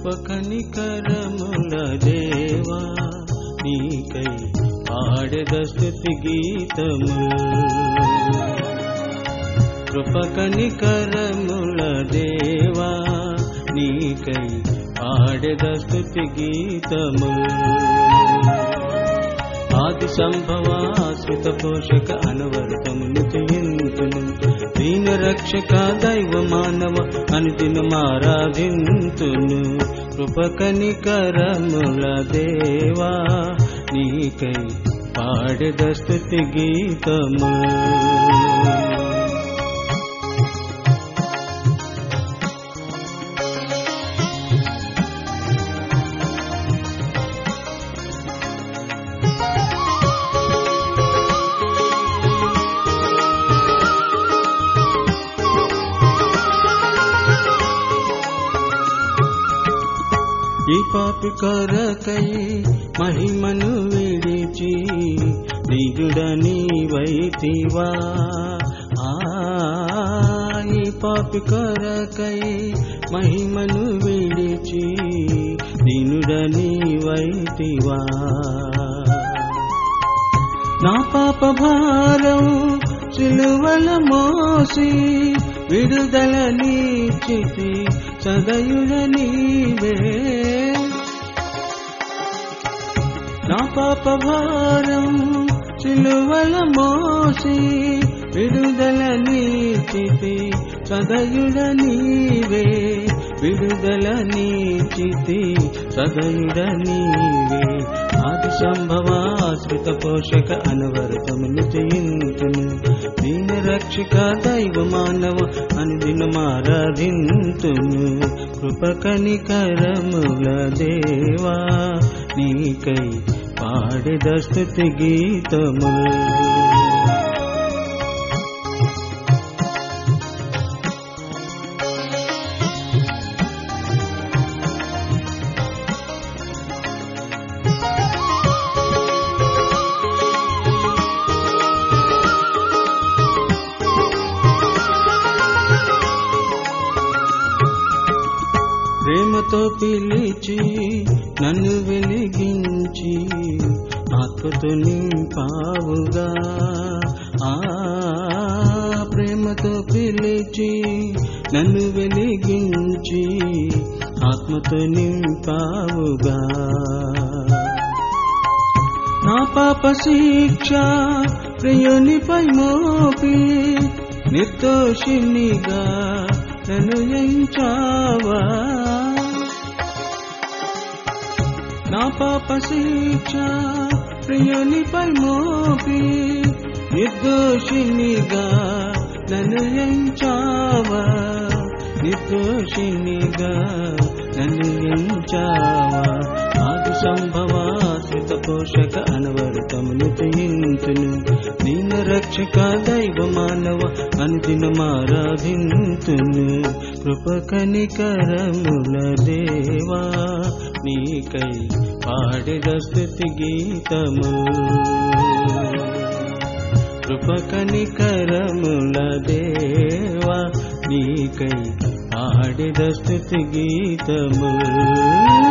కృపకనికరముల దేవా నీకై ఆడద స్థుతి గీతము కృపకనికరముల దేవా నీకై ఆడద స్థుతి గీతము ఆది సంభవాశ్రిత పోషక అనవరతమును చేయించును దీన రక్షక దైవ మానవ అనుదిన మారాధింతును కృపకనికరముల దేవా నీకై పాడద స్థుతి గీతము ఈ పాపి కొరకై మహిమను విడిచి నిజుడని వైతివా ఆ ఈ పాపి కొరకై మహిమను విడిచి నినుడని వైతివా నా పాప భారం సిలువల మోసి విడుదల నీచితి సదయుడ నీవే నా పాప భారం సిలువల మోసి విడుదల నీచితి సదయుడ నీవే విడుదల నీచితి సదయుడ నీవే ఆది సంభవాశ్రిత పోషక అనవరతమును చేయించును దీన రక్షక దైవ మానవ అనుదిన మారాధింతును కృపకనికరముల దేవా నీకై పాడెద స్థుతి గీతము ప్రేమతో పిలిచి నన్ను వెలిగించి ఆత్మతో నింపావుగా ఆ ప్రేమతో పిలిచి నన్ను వెలిగించి ఆత్మతో నింపావుగా నా పాప శిక్ష ప్రియునిపై మోపి నిర్దోషినిగా నన్ను ఎంచావా నా పాప శిక్ష ప్రియునిపై మోపి నిర్దోషినిగా నన్ను ఎంచావా నిర్దోషినిగా నన్ను ఎంచావా ఆది సంభవాశ్రిత పోషక అనవరతమును చేయించును దీన రక్షక దైవ మానవ అనుదిన మారాధింతును కృపకనికరముల దేవా నీకై పాడెద స్థుతి గీతము కృపకనికరముల దేవా నీకై పాడెద స్థుతి గీతము